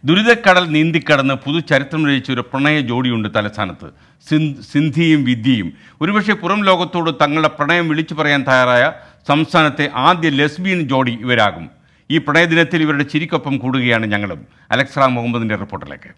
ദുരിതക്കടൽ നീന്തിക്കടന്ന് പുതുചരിത്രം രചിച്ച ഒരു പ്രണയ ജോഡിയുണ്ട് തലസ്ഥാനത്ത് സിന്- സിന്ധിയും വിദ്യയും ഒരുപക്ഷെ പുറം ലോകത്തോട് തങ്ങളുടെ പ്രണയം വിളിച്ചു പറയാൻ തയ്യാറായ സംസ്ഥാനത്തെ ആദ്യ ലെസ്ബിയൻ ജോഡി ഇവരാകും ഈ പ്രണയദിനത്തിൽ ഇവരുടെ ചിരിക്കൊപ്പം കൂടുകയാണ് ഞങ്ങളും അലക്സ് റാം മുഹമ്മദിൻ്റെ റിപ്പോർട്ടിലേക്ക്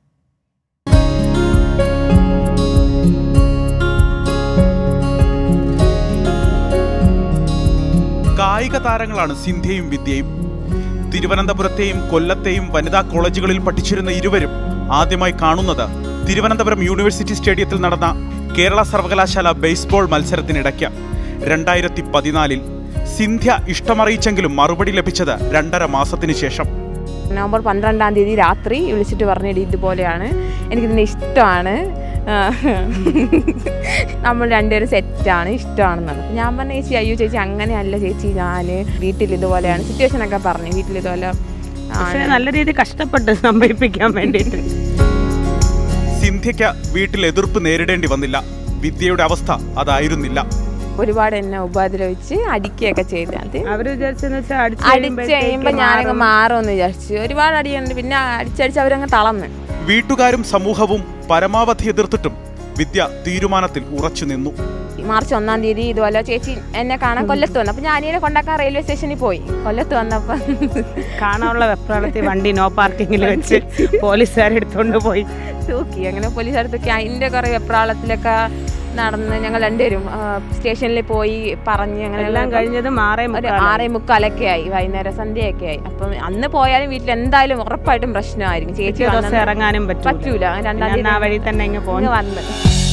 കായിക താരങ്ങളാണ് സിന്ധ്യയും വിദ്യയും തിരുവനന്തപുരത്തെയും കൊല്ലത്തെയും വനിതാ കോളേജുകളിൽ പഠിച്ചിരുന്ന ഇരുവരും ആദ്യമായി കാണുന്നത് തിരുവനന്തപുരം യൂണിവേഴ്സിറ്റി സ്റ്റേഡിയത്തിൽ നടന്ന കേരള സർവകലാശാല ബേസ്ബോൾ മത്സരത്തിനിടയ്ക്ക് രണ്ടായിരത്തി പതിനാലിൽ സിന്ധ്യ ഇഷ്ടമറിയിച്ചെങ്കിലും മറുപടി ലഭിച്ചത് രണ്ടര മാസത്തിനു ശേഷം നവംബർ പന്ത്രണ്ടാം തീയതി രാത്രി വിളിച്ചിട്ട് പറഞ്ഞിട്ട് ഇതുപോലെയാണ് എനിക്കിതിനെ ഇഷ്ടമാണ് ആ, നമ്മൾ രണ്ടുപേരും സെറ്റാണ് ഇഷ്ടമാണെന്നാണ് ഞാൻ പറഞ്ഞ ചേച്ചി അയ്യോ ചേച്ചി അങ്ങനെയല്ല ചേച്ചി ഞാൻ വീട്ടിൽ ഇതുപോലെയാണ് സിറ്റുവേഷൻ ഒക്കെ പറഞ്ഞു വീട്ടിൽ ഇതുപോലെ പക്ഷേ ആണ് നല്ല രീതിയിൽ കഷ്ടപ്പെട്ട് സംഭവിപ്പിക്കാൻ വേണ്ടിയിട്ട് സിന്ധ്യയ്ക്ക് വീട്ടിൽ എതിർപ്പ് നേരിടേണ്ടി വന്നില്ല വിദ്യയുടെ അവസ്ഥ അതായിരുന്നില്ല ഒരുപാട് എന്നെ ഉപദ്രവിച്ച് അടിക്കുകയൊക്കെ ചെയ്ത് അത് അവര് വിചാരിച്ചെന്ന് വെച്ചാൽ അടിച്ച് കഴിയുമ്പോൾ ഞാനങ്ങ് മാറുമെന്ന് വിചാരിച്ചു ഒരുപാട് അടിയുണ്ട് പിന്നെ അടിച്ചടിച്ച് അവരങ്ങ് തളർന്ന് വീട്ടുകാരും സമൂഹവും പരമാവധി എതിർത്തിട്ടും വിദ്യ തീരുമാനത്തിൽ ഉറച്ചു നിന്നു മാർച്ച് ഒന്നാം തീയതി ഇതുപോലെ ചേച്ചി എന്നെ കാണാൻ കൊല്ലത്ത് വന്നു അപ്പോൾ ഞാൻ അനിയനെ കൊണ്ടാക്കാൻ റെയിൽവേ സ്റ്റേഷനിൽ പോയി കൊല്ലത്ത് വന്നപ്പോൾ കാണാനുള്ള വെപ്രാളത്തിൽ വണ്ടി നോ പാർക്കിങ്ങിൽ വെച്ച് പോലീസുകാരെടുത്തോണ്ട് പോയി തൂക്കി അങ്ങനെ പോലീസുകാരത്തൊക്കെ അതിൻ്റെ കുറേ വെപ്രാളത്തിലൊക്കെ നടന്ന് ഞങ്ങൾ രണ്ടുപേരും ആ, സ്റ്റേഷനിൽ പോയി പറഞ്ഞ് അങ്ങനെ എല്ലാം കഴിഞ്ഞത് മാറേ ഒരു ആറേ മുക്കാലൊക്കെ ആയി വൈകുന്നേരം സന്ധ്യയൊക്കെ ആയി അപ്പം അന്ന് പോയാലും വീട്ടിൽ എന്തായാലും ഉറപ്പായിട്ടും പ്രശ്നമായിരിക്കും ചേച്ചി ദിവസം വന്നെന്ന് ഇറങ്ങാനും പറ്റൂല പറ്റൂല രണ്ടാം ഞാൻ ആ തീയതി വഴി തന്നെ ഇങ്ങ് ഇങ്ങ് പോകുന്നു വന്ന്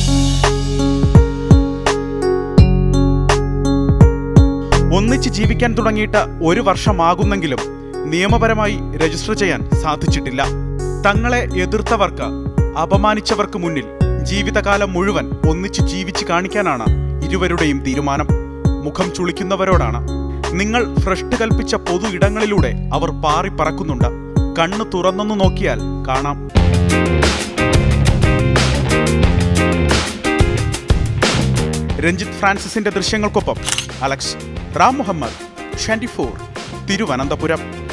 ഒന്നിച്ച് ജീവിക്കാൻ തുടങ്ങിയിട്ട് ഒരു വർഷമാകുന്നെങ്കിലും നിയമപരമായി രജിസ്റ്റർ ചെയ്യാൻ സാധിച്ചിട്ടില്ല തങ്ങളെ എതിർത്തവർക്ക് അപമാനിച്ചവർക്ക് മുന്നിൽ ജീവിതകാലം മുഴുവൻ ഒന്നിച്ച് ജീവിച്ച് കാണിക്കാനാണ് ഇരുവരുടെയും തീരുമാനം മുഖം ചുളിക്കുന്നവരോടാണ് നിങ്ങൾ ഭ്രഷ്ട് കൽപ്പിച്ച പൊതു ഇടങ്ങളിലൂടെ അവർ പാറി പറക്കുന്നുണ്ട് കണ്ണു തുറന്നൊന്നു നോക്കിയാൽ കാണാം രഞ്ജിത്ത് ഫ്രാൻസിസിന്റെ ദൃശ്യങ്ങൾക്കൊപ്പം Alex Ram Muhammad twenty four Thiruvananthapuram